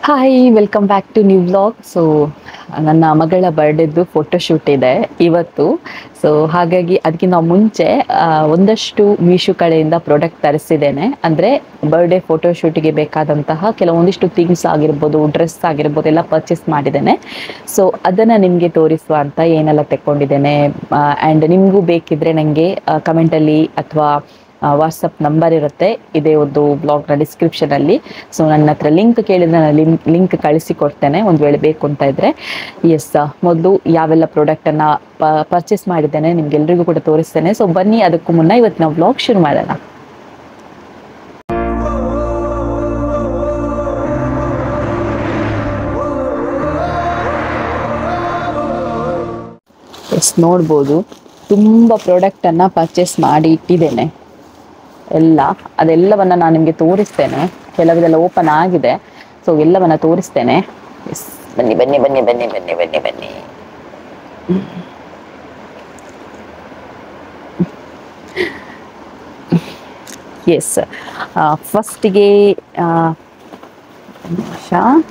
hi welcome back to new blog so ನನ್ನ ಮಗಳ ಬರ್ಡೇದು photoshoot ಇದೆ ಇವತ್ತು ಸೊ ಹಾಗಾಗಿ ಅದಕ್ಕಿಂತ ಮುಂಚೆ ಆ, ಒಂದಷ್ಟು ಮೀಶೋ ಕಡೆಯಿಂದ ಪ್ರಾಡಕ್ಟ್ ತರಿಸಿದ್ದೇನೆ ಅಂದರೆ ಬರ್ಡೇ ಫೋಟೋಶೂಟಿಗೆ ಬೇಕಾದಂತಹ ಕೆಲವೊಂದಿಷ್ಟು ಥಿಂಗ್ಸ್ ಆಗಿರ್ಬೋದು ಡ್ರೆಸ್ ಆಗಿರ್ಬೋದು ಎಲ್ಲ ಪರ್ಚೇಸ್ ಮಾಡಿದ್ದೇನೆ ಸೊ ಅದನ್ನು ನಿಮಗೆ ತೋರಿಸುವ ಅಂತ ಏನೆಲ್ಲ ತೆಕ್ಕೊಂಡಿದ್ದೇನೆ ಆ್ಯಂಡ್ ನಿಮಗೂ ಬೇಕಿದ್ರೆ ನನಗೆ ಕಮೆಂಟಲ್ಲಿ ಅಥವಾ ವಾಟ್ಸಪ್ ನಂಬರ್ ಇರುತ್ತೆ ಇದೇ ಒಂದು ಬ್ಲಾಗ್ನ ಡಿಸ್ಕ್ರಿಪ್ಷನಲ್ಲಿ ಸೊ ನನ್ನ ಹತ್ರ ಲಿಂಕ್ ಕೇಳಿದ್ರೆ ನಾನು ಲಿಂಕ್ ಲಿಂಕ್ ಕಳಿಸಿ ಕೊಡ್ತೇನೆ ಒಂದು ವೇಳೆ ಬೇಕು ಅಂತ ಇದ್ದರೆ ಎಸ್ ಮೊದಲು ಯಾವೆಲ್ಲ ಪ್ರಾಡಕ್ಟನ್ನು ಪರ್ಚೇಸ್ ಮಾಡಿದ್ದೇನೆ ನಿಮ್ಗೆಲ್ರಿಗೂ ಕೂಡ ತೋರಿಸ್ತೇನೆ ಸೊ ಬನ್ನಿ ಅದಕ್ಕೂ ಮುನ್ನ ಇವತ್ತು ನಾವು ಬ್ಲಾಗ್ ಶುರು ಮಾಡೋಣ ಎಸ್ ನೋಡ್ಬೋದು ತುಂಬ ಪ್ರಾಡಕ್ಟನ್ನು ಪರ್ಚೇಸ್ ಮಾಡಿ ಇಟ್ಟಿದ್ದೇನೆ ಎಲ್ಲ ಅದೆಲ್ಲವನ್ನ ನಾನು ನಿಮಗೆ ತೋರಿಸ್ತೇನೆ ಕೆಲವಿದೆಲ್ಲ ಓಪನ್ ಆಗಿದೆ ಸೊ ಎಲ್ಲವನ್ನ ತೋರಿಸ್ತೇನೆ ಎಸ್ ಬನ್ನಿ ಬನ್ನಿ ಬನ್ನಿ ಬನ್ನಿ ಬನ್ನಿ ಬನ್ನಿ ಬನ್ನಿ ಎಸ್ ಫಸ್ಟಿಗೆ ನಿಮಿಷ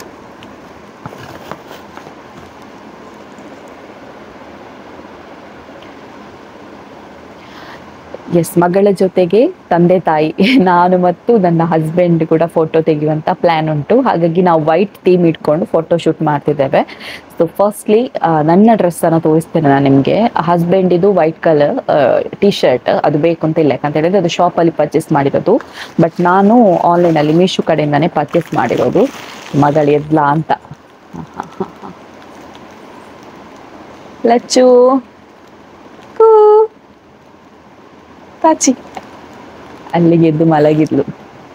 ಎಸ್ ಮಗಳ ಜೊತೆಗೆ ತಂದೆ ತಾಯಿ ನಾನು ಮತ್ತು ನನ್ನ ಹಸ್ಬೆಂಡ್ ಕೂಡ ಫೋಟೋ ತೆಗೆಯುವಂತ ಪ್ಲಾನ್ ಉಂಟು ಹಾಗಾಗಿ ನಾವು ವೈಟ್ ಥೀಮ್ ಇಟ್ಕೊಂಡು ಫೋಟೋ ಶೂಟ್ ಮಾಡ್ತಿದ್ದೇವೆ ಸೊ ಫಸ್ಟ್ಲಿ ನನ್ನ ಡ್ರೆಸ್ ಅನ್ನು ತೋರಿಸ್ತೇನೆ ನಾನು ನಿಮಗೆ ಹಸ್ಬೆಂಡ್ ಇದು ವೈಟ್ ಕಲರ್ ಟಿ ಶರ್ಟ್ ಅದು ಬೇಕು ಅಂತ ಇಲ್ಲ ಯಾಕಂತ ಹೇಳಿದ್ರೆ ಅದು ಶಾಪಲ್ಲಿ ಪರ್ಚೇಸ್ ಮಾಡಿರೋದು ಬಟ್ ನಾನು ಆನ್ಲೈನಲ್ಲಿ ಮೀಶೋ ಕಡೆಯಿಂದಾನೇ ಪರ್ಚೇಸ್ ಮಾಡಿರೋದು ಮಗಳು ಎದ್ಲ ಅಂತ ಲಚ್ಚು ಕೂ ಪಾಚಿ ಅಲ್ಲಿಗೆ ಎದ್ದು ಮಲಗಿದ್ಲು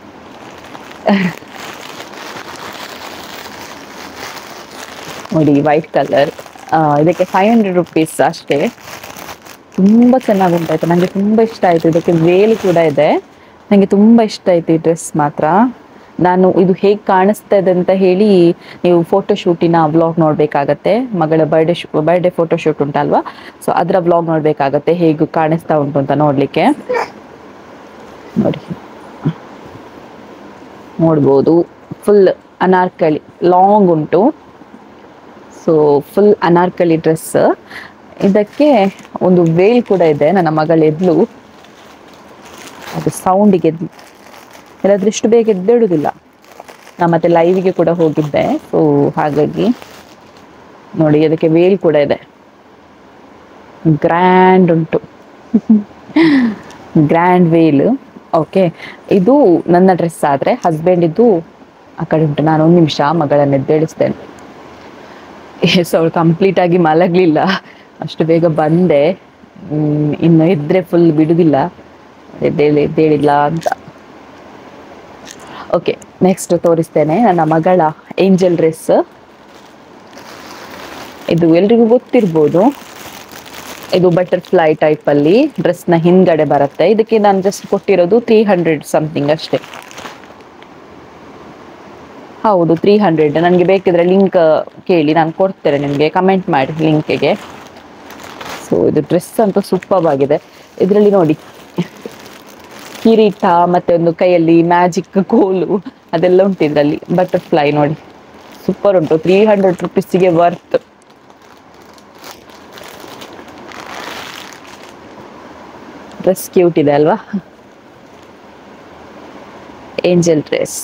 ನೋಡಿ ವೈಟ್ ಕಲರ್ ಇದಕ್ಕೆ ಫೈವ್ ಹಂಡ್ರೆಡ್ ರುಪೀಸ್ ಅಷ್ಟೇ ತುಂಬ ಚೆನ್ನಾಗಿ ಉಂಟಾಯ್ತು ನನಗೆ ತುಂಬ ಇಷ್ಟ ಆಯಿತು ಇದಕ್ಕೆ ವೇಲ್ ಕೂಡ ಇದೆ ನನಗೆ ತುಂಬ ಇಷ್ಟ ಆಯ್ತು ಈ ಡ್ರೆಸ್ ಮಾತ್ರ ನಾನು ಇದು ಹೇಗೆ ಕಾಣಿಸ್ತಾ ಇದೆ ಅಂತ ಹೇಳಿ ನೀವು ಫೋಟೋ ಶೂಟಿನ ವ್ಲಾಗ್ ನೋಡಬೇಕಾಗತ್ತೆ ಮಗಳ birthday shoot birthday photo shoot ಉಂಟಲ್ವಾ ಸೊ ಅದರ ವ್ಲಾಗ್ ನೋಡಬೇಕಾಗತ್ತೆ ಹೇಗೆ ಕಾಣಿಸ್ತಾ ಉಂಟು ಅಂತ ನೋಡಲಿಕ್ಕೆ ನೋಡಿ ನೋಡ್ಬೋದು ಫುಲ್ ಅನಾರ್ಕಲಿ ಲಾಂಗ್ ಉಂಟು ಸೊ ಫುಲ್ ಅನಾರ್ಕಲಿ ಡ್ರೆಸ್ ಇದಕ್ಕೆ ಒಂದು ವೇಲ್ ಕೂಡ ಇದೆ ನನ್ನ ಮಗಳ ಎದ್ಲು ಅದು ಸೌಂಡಿಗೆ ಎದ್ಲು ಇಲ್ಲಾದ್ರೆ ಇಷ್ಟು ಬೇಗ ಎದ್ದೇಳುದಿಲ್ಲ ನಾ ಮತ್ತೆ ಲೈವಿಗೆ ಕೂಡ ಹೋಗಿದ್ದೆ ಸೊ ಹಾಗಾಗಿ ನೋಡಿ ಅದಕ್ಕೆ ವೇಲ್ ಕೂಡ ಇದೆ ಗ್ರ್ಯಾಂಡ್ ಉಂಟು ಗ್ರ್ಯಾಂಡ್ ವೇಲ್ ಓಕೆ ಇದು ನನ್ನ ಡ್ರೆಸ್ ಆದರೆ ಹಸ್ಬೆಂಡ್ ಇದು ಆ ಕಡೆ ಉಂಟು ನಾನು ಒಂದು ನಿಮಿಷ ಮಗಳನ್ನ ಎದ್ದೇಳಿಸ್ತೇನೆ ಎಸ್ ಅವಳು ಕಂಪ್ಲೀಟ್ ಆಗಿ ಮಲಗಲಿಲ್ಲ ಅಷ್ಟು ಬೇಗ ಬಂದೆ ಹ್ಮ್, ಇನ್ನು ಇದ್ರೆ ಫುಲ್ ಬಿಡುದಿಲ್ಲ ಎದ್ದೇಳಿ ಎದ್ದೇಳಿಲ್ಲ ಅಂತ ಓಕೆ ನೆಕ್ಸ್ಟ್ ತೋರಿಸ್ತೇನೆ ನನ್ನ ಮಗಳ ಏಂಜಲ್ ಡ್ರೆಸ್ ಇದು ಎಲ್ರಿಗೂ ಗೊತ್ತಿರ್ಬೋದು ಇದು ಬಟರ್ಫ್ಲೈ ಟೈಪಲ್ಲಿ ಡ್ರೆಸ್ನ ಹಿಂದ್ಗಡೆ ಬರುತ್ತೆ ಇದಕ್ಕೆ ನಾನು ಜಸ್ಟ್ ಕೊಟ್ಟಿರೋದು ತ್ರೀ ಹಂಡ್ರೆಡ್ ಸಮಥಿಂಗ್ ಅಷ್ಟೇ ಹೌದು ತ್ರೀ ಹಂಡ್ರೆಡ್ ನನಗೆ ಬೇಕಿದ್ರೆ ಲಿಂಕ್ ಕೇಳಿ ನಾನು ಕೊಡ್ತೇನೆ ನಿಮಗೆ ಕಮೆಂಟ್ ಮಾಡಿ ಲಿಂಕಿಗೆ ಸೊ ಇದು ಡ್ರೆಸ್ ಅಂತೂ ಸೂಪರ್ ಆಗಿದೆ ಇದರಲ್ಲಿ ನೋಡಿ ಕಿರೀಟ ಮತ್ತೆ ಒಂದು ಕೈಯಲ್ಲಿ ಮ್ಯಾಜಿಕ್ ಕೋಲು ಅದೆಲ್ಲ ಉಂಟು ಇದರಲ್ಲಿ ಬಟರ್ಫ್ಲೈ ನೋಡಿ ಸೂಪರ್ ಉಂಟು ತ್ರೀ ಹಂಡ್ರೆಡ್ ರುಪೀಸಿಗೆ ವರ್ತ್ ಡ್ರೆಸ್ ಕ್ಯೂಟ್ ಇದೆ ಅಲ್ವಾ ಏಂಜಲ್ ಡ್ರೆಸ್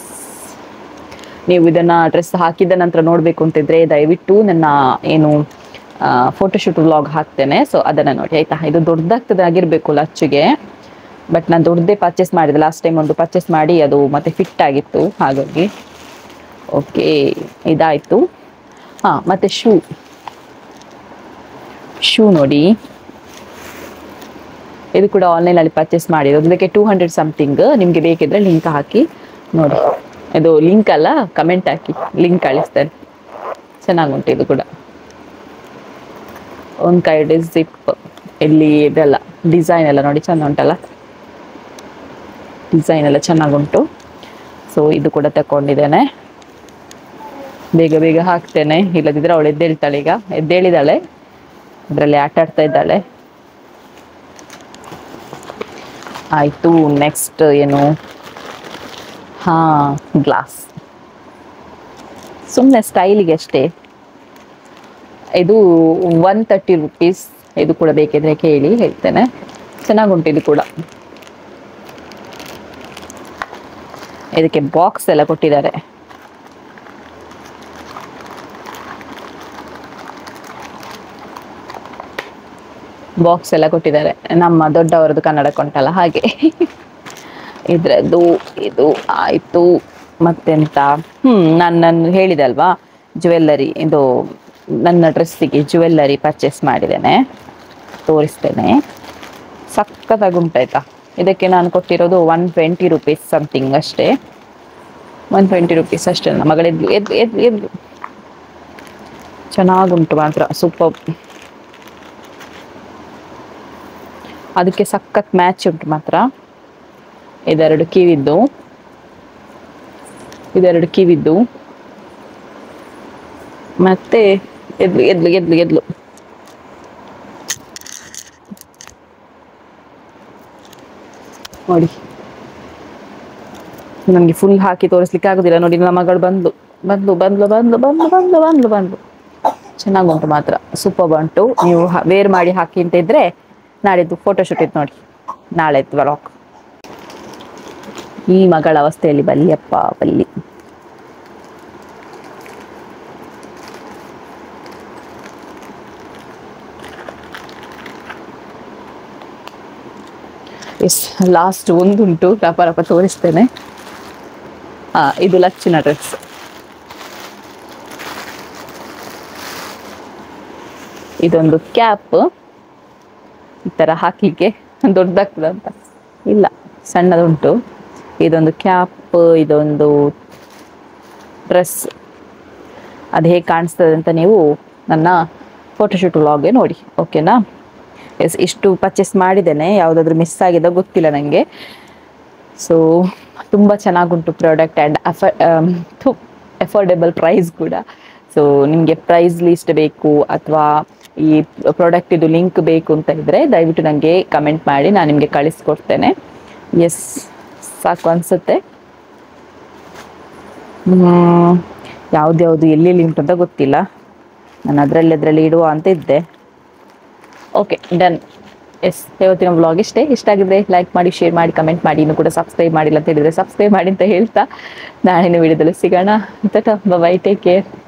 ನೀವು ಇದನ್ನ ಡ್ರೆಸ್ ಹಾಕಿದ ನಂತರ ನೋಡ್ಬೇಕು ಅಂತಿದ್ರೆ ದಯವಿಟ್ಟು ನನ್ನ ಏನು ಫೋಟೋಶೂಟ್ ವ್ಲಾಗ್ ಹಾಕ್ತೇನೆ ಸೊ ಅದನ್ನ ನೋಡಿ ಆಯ್ತಾ ಇದು ದೊಡ್ಡದಾಗ್ತದೆ ಆಗಿರ್ಬೇಕು ಲಚ್ಚಿಗೆ ಬಟ್ ನಾನು ದೊಡ್ಡದೇ ಪರ್ಚೇಸ್ ಮಾಡಿದೆ ಲಾಸ್ಟ್ ಟೈಮ್ ಒಂದು ಪರ್ಚೇಸ್ ಮಾಡಿ ಅದು ಮತ್ತೆ ಫಿಟ್ ಆಗಿತ್ತು ಹಾಗಾಗಿ ಓಕೆ ಇದಾಯ್ತು ಹಾ ಮತ್ತೆ ಶೂ ಶೂ ನೋಡಿ ಇದು ಕೂಡ ಆನ್ಲೈನಲ್ಲಿ ಪರ್ಚೇಸ್ ಮಾಡಿರೋದು ಇದಕ್ಕೆ ಟೂ ಹಂಡ್ರೆಡ್ ಸಮಥಿಂಗ್ ನಿಮಗೆ ಬೇಕಿದ್ರೆ ಲಿಂಕ್ ಹಾಕಿ ನೋಡಿ ಇದು ಲಿಂಕ್ ಅಲ್ಲ ಕಮೆಂಟ್ ಹಾಕಿ ಲಿಂಕ್ ಕಳಿಸ್ತೇನೆ ಚೆನ್ನಾಗುಂಟು ಇದು ಕೂಡ ಒಂದು ಕೈಡ್ ಜಿಪ್ ಇಲ್ಲಿ ಇದೆಲ್ಲ ಡಿಸೈನ್ ಎಲ್ಲ ನೋಡಿ ಚೆಂದ ಉಂಟಲ್ಲ ಡಿಸೈನ್ ಎಲ್ಲ ಚೆನ್ನಾಗುಂಟು ಸೊ ಇದು ಕೂಡ ತಗೊಂಡಿದ್ದೇನೆ ಬೇಗ ಬೇಗ ಹಾಕ್ತೇನೆ ಇಲ್ಲದಿದ್ರೆ ಅವಳು ಎದ್ದೇಳ್ತಾಳೆ ಈಗ ಎದ್ದೇಳಿದಾಳೆ ಅದರಲ್ಲಿ ಆಟ ಆಡ್ತಾ ಇದ್ದಾಳೆ ಆಯಿತು ನೆಕ್ಸ್ಟ್ ಏನು ಹಾ ಗ್ಲಾಸ್ ಸುಮ್ಮನೆ ಸ್ಟೈಲಿಗೆ ಅಷ್ಟೇ ಇದು ಒನ್ ತರ್ಟಿ ರುಪೀಸ್ ಇದು ಕೂಡ ಬೇಕಿದ್ರೆ ಕೇಳಿ ಹೇಳ್ತೇನೆ ಚೆನ್ನಾಗುಂಟು ಇದು ಕೂಡ ಇದಕ್ಕೆ ಬಾಕ್ಸ್ ಎಲ್ಲ ಕೊಟ್ಟಿದ್ದಾರೆ ಬಾಕ್ಸ್ ಎಲ್ಲ ಕೊಟ್ಟಿದ್ದಾರೆ ನಮ್ಮ ದೊಡ್ಡವರದ್ದು ಕನ್ನಡ ಕೊಂಟಲ್ಲ ಹಾಗೆ ಇದ್ರದ್ದು ಇದು ಆಯಿತು ಮತ್ತೆಂತ ಹ್ಞೂ ನಾನು ನಾನು ಹೇಳಿದೆ ಅಲ್ವಾ ಜ್ಯುವೆಲ್ಲರಿ ಇದು ನನ್ನ ಡ್ರೆಸ್ಸಿಗೆ ಜ್ಯುವೆಲ್ಲರಿ ಪರ್ಚೇಸ್ ಮಾಡಿದ್ದೇನೆ ತೋರಿಸ್ತೇನೆ ಸಖತ್ತಾಗಿ ಉಂಟಾಯ್ತಾ ಇದಕ್ಕೆ ನಾನು ಕೊಟ್ಟಿರೋದು ಒನ್ ಟ್ವೆಂಟಿ ರುಪೀಸ್ ಸಮಥಿಂಗ್ ಅಷ್ಟೇ ಒನ್ ಟ್ವೆಂಟಿ ರುಪೀಸ್ ಅಷ್ಟೇ ನನ್ನ ಮಗಳಿದ್ದು ಎದ್ದು ಎದ್ದು ಎದ್ದು ಚೆನ್ನಾಗುಂಟು ಮಾತ್ರ ಸೂಪರ್ ಅದಕ್ಕೆ ಸಖತ್ ಮ್ಯಾಚ್ ಉಂಟು ಮಾತ್ರ ಇದೆರಡು ಕಿವಿದ್ದು ಇದೆರಡು ಕಿವಿದ್ದು ಮತ್ತೆ ಎದ್ಲು ಎದ್ಲು ಎದ್ಲು ಎದ್ಲು ನೋಡಿ ನನಗೆ ಫುಲ್ ಹಾಕಿ ತೋರಿಸ್ಲಿಕ್ಕೆ ಆಗುದಿಲ್ಲ ನೋಡಿ ನನ್ನ ಮಗಳು ಬಂದ್ಲು ಬಂದ್ಲು ಬಂದ್ಲು ಬಂದ್ಲು ಬಂದ್ಲು ಬಂದ್ಲು ಬಂದ್ಲು ಬಂದ್ಲು ಚೆನ್ನಾಗುಂಟು ಮಾತ್ರ ಸೂಪರ್ ಉಂಟು ನೀವು ವೇರ್ ಮಾಡಿ ಹಾಕಿ ಅಂತ ಇದ್ರೆ ನಾಳಿದ್ದು ಫೋಟೋಶೂಟ್ ಇತ್ತು ನೋಡಿ ನಾಳೆ ವ್ಲಾಗ್ ಈ ಮಗಳ ಅವಸ್ಥೆಯಲ್ಲಿ ಬಲ್ಲಿಯಪ್ಪ ಬಲ್ಲಿ ಎಸ್ ಲಾಸ್ಟ್ ಒಂದುಂಟು ರಪ ರಪ ತೋರಿಸ್ತೇನೆ ಹಾ ಇದು ಲಚ್ಚಿನ ಡ್ರೆಸ್ ಇದೊಂದು ಕ್ಯಾಪ್ ಈ ಥರ ಹಾಕ್ಲಿಕ್ಕೆ ದೊಡ್ಡದಾಗ್ತದೆ ಅಂತ ಇಲ್ಲ ಸಣ್ಣದುಂಟು ಇದೊಂದು ಕ್ಯಾಪ್ ಇದೊಂದು ಡ್ರೆಸ್ ಅದು ಹೇಗೆ ಕಾಣಿಸ್ತದೆ ಅಂತ ನೀವು ನನ್ನ ಫೋಟೋಶೂಟ್ ವ್ಲಾಗ್ಗೆ ನೋಡಿ ಓಕೆನಾ ಎಸ್ ಇಷ್ಟು ಪರ್ಚೇಸ್ ಮಾಡಿದ್ದೇನೆ ಯಾವುದಾದ್ರೂ ಮಿಸ್ ಆಗಿದೆ ಗೊತ್ತಿಲ್ಲ ನನಗೆ ಸೊ ತುಂಬ ಚೆನ್ನಾಗುಂಟು ಪ್ರಾಡಕ್ಟ್ ಆ್ಯಂಡ್ ಅಫ ಎಫೋರ್ಡೆಬಲ್ ಪ್ರೈಸ್ ಕೂಡ ಸೊ ನಿಮಗೆ ಪ್ರೈಸ್ ಲೀಸ್ಟ್ ಬೇಕು ಅಥವಾ ಈ ಪ್ರಾಡಕ್ಟ್ ಇದು ಲಿಂಕ್ ಬೇಕು ಅಂತ ಇದ್ದರೆ ದಯವಿಟ್ಟು ನನಗೆ ಕಮೆಂಟ್ ಮಾಡಿ ನಾನು ನಿಮಗೆ ಕಳಿಸ್ಕೊಡ್ತೇನೆ ಎಸ್ ಸಾಕು ಅನಿಸುತ್ತೆ ಯಾವ್ದ್ಯಾವುದು ಎಲ್ಲೆಲ್ಲಿ ಉಂಟು ಅಂತ ಗೊತ್ತಿಲ್ಲ ನಾನು ಅದರಲ್ಲಿ ಅದರಲ್ಲಿ ಇಡುವ ಅಂತ ಇದ್ದೆ ಓಕೆ ಡನ್ ಎಸ್ ಇವತ್ತಿನ ವ್ಲಾಗ್ ಇಷ್ಟೇ ಇಷ್ಟ ಆಗಿದ್ರೆ ಲೈಕ್ ಮಾಡಿ ಶೇರ್ ಮಾಡಿ ಕಮೆಂಟ್ ಮಾಡಿ ಇನ್ನು ಕೂಡ ಸಬ್ಸ್ಕ್ರೈಬ್ ಮಾಡಿಲ್ಲ ಅಂತ ಹೇಳಿದ್ರೆ ಸಬ್ಸ್ಕ್ರೈಬ್ ಮಾಡಿ ಅಂತ ಹೇಳ್ತಾ ನಾಳಿನ ವಿಡಿಯೋದಲ್ಲಿ ಸಿಗೋಣ ಬೈ ಟೇಕ್ ಕೇರ್